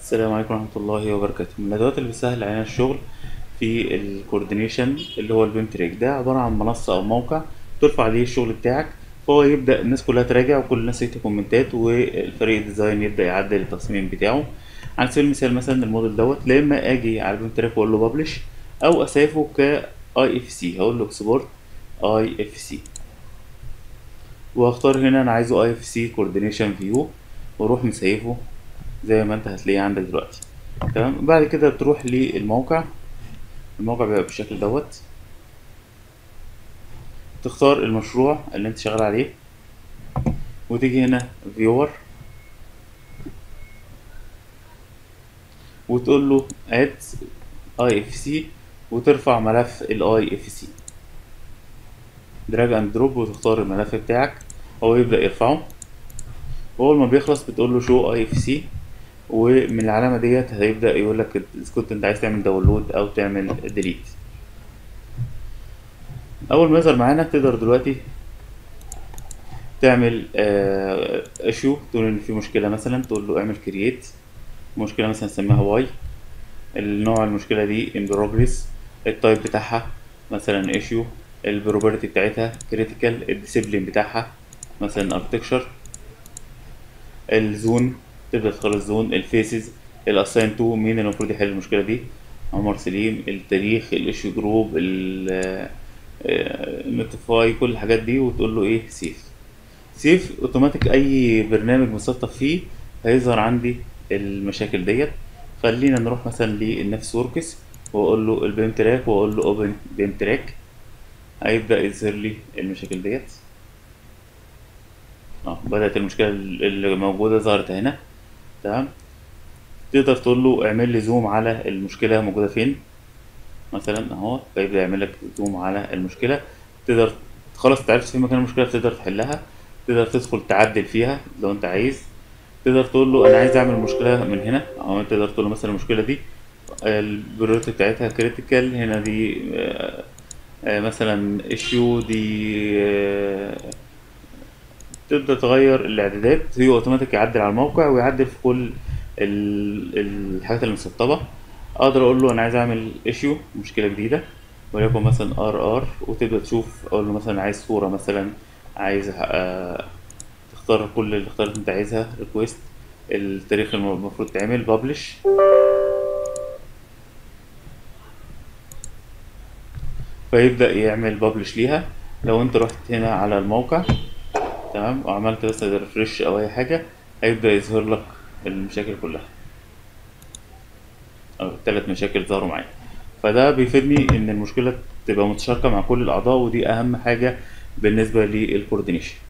السلام عليكم ورحمة الله وبركاته من الأدوات اللي بتسهل علينا الشغل في الكوردينيشن اللي هو البيم تريك ده عبارة عن منصة أو موقع ترفع عليه الشغل بتاعك فهو يبدأ الناس كلها تراجع وكل الناس يكتب كومنتات والفريق الديزاين يبدأ يعدل التصميم بتاعه على سبيل المثال مثلا الموديل دوت لا إما أجي على البيم تريك وأقول له ببلش أو أسيفه ك اي اف سي هقول له اكسبورت اي اف سي واختار هنا انا عايزه اي اف سي كوردينيشن فيو واروح مسيفه زي ما انت هتلاقيه عندك دلوقتي تمام بعد كده بتروح للموقع الموقع بيبقى بالشكل دوت تختار المشروع اللي انت شغال عليه وتيجي هنا فيور وتقول له اد اي اف سي وترفع ملف الاي اف سي دراج اند دروب وتختار الملف بتاعك هو يبدأ يرفعه واول ما بيخلص بتقول له شو اي اف سي ومن العلامة ديت هيبدأ يقول لك إذا كنت أنت عايز تعمل داونلود أو تعمل ديليت أول ما يظهر معانا تقدر دلوقتي تعمل ايشو تقول إن في مشكلة مثلا تقول له اعمل كرييت مشكلة مثلا نسميها واي النوع المشكلة دي ان بروجريس التايب بتاعها مثلا ايشو البروبرتي بتاعتها كريتيكال الديسيبلين بتاعها مثلا اركتكشر الزون تبدأ تختار الزون الفيسز الاساين تو مين المفروض يحل المشكلة دي عمر سليم التاريخ الايشيو جروب النوتيفاي كل الحاجات دي وتقول له ايه سيف سيف اوتوماتيك اي برنامج مسطب فيه هيظهر عندي المشاكل ديت خلينا نروح مثلا للنفس وركس واقول له البيم تراك واقول له اوبن بيم تراك هيبدأ يظهر لي المشاكل ديت اه بدأت المشكلة اللي موجودة ظهرت هنا تمام تقدر تقول له اعمل لي زوم على المشكلة موجودة فين مثلا اهو فيبدأ يعمل لك زوم على المشكلة تقدر خلاص تعرفت في مكان المشكلة تقدر تحلها تقدر تدخل تعدل فيها لو انت عايز تقدر تقول له انا عايز اعمل مشكلة من هنا او تقدر تقول له مثلا المشكلة دي البريورتي بتاعتها كريتيكال هنا دي آه آه مثلا ايشيو دي آه تبدأ تغير الإعدادات هي أوتوماتيك يعدل على الموقع ويعدل في كل الحاجات اللي مسطبة أقدر أقول له أنا عايز أعمل إيشيو مشكلة جديدة وليكن مثلا ار ار وتبدأ تشوف أقول له مثلا عايز صورة مثلا عايز آه تختار كل الاختيارات اللي أنت عايزها ريكويست التاريخ المفروض تعمل ببلش فيبدأ يعمل ببلش ليها لو انت رحت هنا على الموقع تمام وعملت بس ريفرش او اي حاجة هيبدأ يظهر لك المشاكل كلها او الثلاث مشاكل ظهروا معايا فده بيفيدني ان المشكلة تبقى متشاركة مع كل الاعضاء ودي اهم حاجة بالنسبة للكوردينيشن